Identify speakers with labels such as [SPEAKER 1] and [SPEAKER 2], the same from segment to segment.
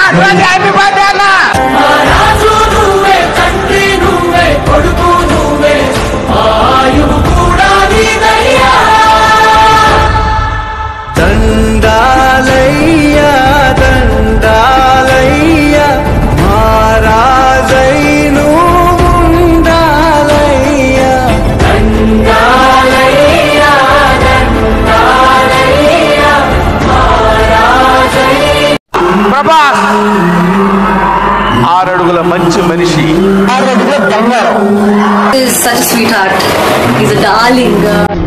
[SPEAKER 1] Happy birthday అన్న
[SPEAKER 2] రాజు నువ్వే తండ్రి నువ్వే కొడుకు నువ్వే ఆయువు కూడా నీదయ్యా
[SPEAKER 3] దండాలయ్యా దండాలయ్యా మహారాజై ఉండాలయ్యా
[SPEAKER 2] దండాలయ్యా దండాలయ్యా
[SPEAKER 1] ప్రభాస్ ఆరడుగుల మంచి మనిషి
[SPEAKER 4] is such a sweetheart. He's a darling.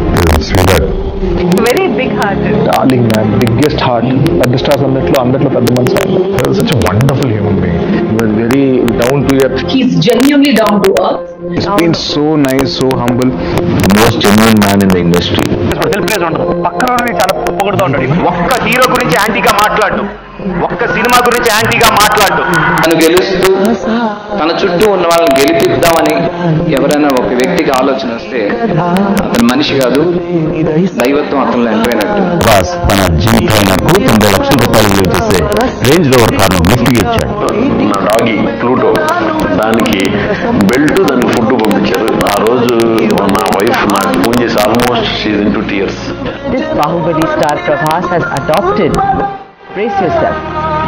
[SPEAKER 5] Very big heart
[SPEAKER 6] darling man biggest heart పెద్ద స్టార్స్ అందట్లో అందట్లో పెద్ద మనసు such wonderful human being very down to earth
[SPEAKER 5] he's genuinely down to earth
[SPEAKER 6] it's been so nice so humble
[SPEAKER 7] most genuine man in the industry
[SPEAKER 1] selfless ఉండదు పక్కన చాలా పొగుడుతూ ఉంటాడు ఒక్క హీరో గురించి యాంటీగా మాట్లాడు ఒక్క సినిమా గురించి యాంటీగా మాట్లాడు
[SPEAKER 8] తను గెలుస్తూ తన చుట్టూ ఉన్న వాళ్ళని గెలిపిద్దామని ఎవరైనా ఒక వ్యక్తికి ఆలోచన వస్తే అతను మనిషి కాదు దైవత్వం అతను ఎంటైనట్టు
[SPEAKER 7] బాస్ తన జిమ్ ట్రైనర్ కు తొంభై లక్షల రూపాయలు విలువ చేసే రేంజ్ రోవర్ కారు గిఫ్ట్ ఇచ్చాడు
[SPEAKER 9] నా డాగి ప్లూటో దానికి బెల్ట్ దానికి ఫుడ్ పంపించారు ఆ రోజు నా వైఫ్ నాకు ఫోన్ చేసి almost she's in to tears
[SPEAKER 5] This Bahubali star Prabhas has adopted, brace yourself,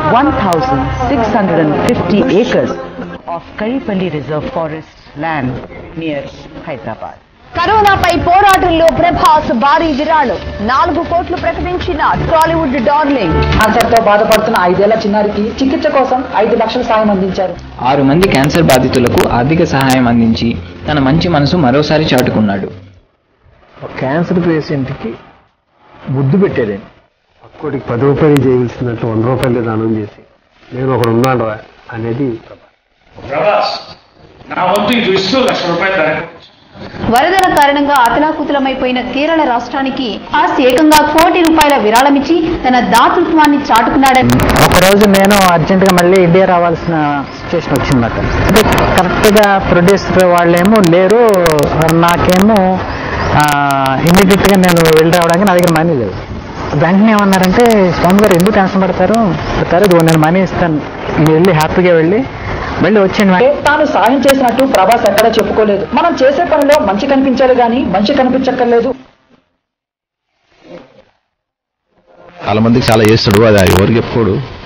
[SPEAKER 5] 1,650 acres of Karipalli Reserve Forest land near Hyderabad.
[SPEAKER 10] కరోనాపై పోరాటంలో ప్రభాస్ భారీ విరాళం నాలుగు కోట్లు ప్రకటించిన టాలీవుడ్ డార్లింగ్
[SPEAKER 5] క్యాన్సర్ తో బాధపడుతున్న ఐదేళ్ల చిన్నారికి చికిత్స కోసం ఐదు లక్షల సాయం అందించారు
[SPEAKER 11] ఆరు మంది క్యాన్సర్ బాధితులకు ఆర్థిక సహాయం అందించి తన మంచి మనసు మరోసారి చాటుకున్నాడు
[SPEAKER 6] క్యాన్సర్ పేషెంట్కి ముద్దు పెట్టాడండి ఒక్కోటికి పది రూపాయలు చేయవలసినట్లు వంద రూపాయలు దానం చేసి నేను ఒకడు ఉన్నాను రా అనేది
[SPEAKER 10] వరదల కారణంగా అతలాకుతలమైపోయిన కేరళ రాష్ట్రానికి ఆస్తి ఏకంగా కోటి రూపాయల విరాళమిచ్చి తన దాతృత్వాన్ని చాటుకున్నాడని
[SPEAKER 5] ఒకరోజు నేను అర్జెంటుగా మళ్ళీ ఇండియా రావాల్సిన సిచ్యువేషన్ వచ్చిందట అంటే కరెక్ట్గా ప్రొడ్యూసర్ వాళ్ళేమో లేరు నాకేమో ఇమీడియట్గా నేను వెళ్ళి రావడానికి నా దగ్గర మనీ లేదు వెంటనే ఏమన్నారంటే స్వామి గారు ఎందుకు టెన్షన్ పడతారు పడతారు ఇదిగో నేను మనీ ఇస్తాను మీరు వెళ్ళి హ్యాపీగా వెళ్ళి వెళ్ళి వచ్చేయండి తాను సాయం చేసినట్టు ప్రభాస్ ఎక్కడా చెప్పుకోలేదు మనం చేసే పనిలో మంచి కనిపించాలి కానీ మంచి కనిపించక్కర్లేదు
[SPEAKER 7] చాలా మందికి చాలా చేస్తాడు అది ఎవరికి చెప్పుకోడు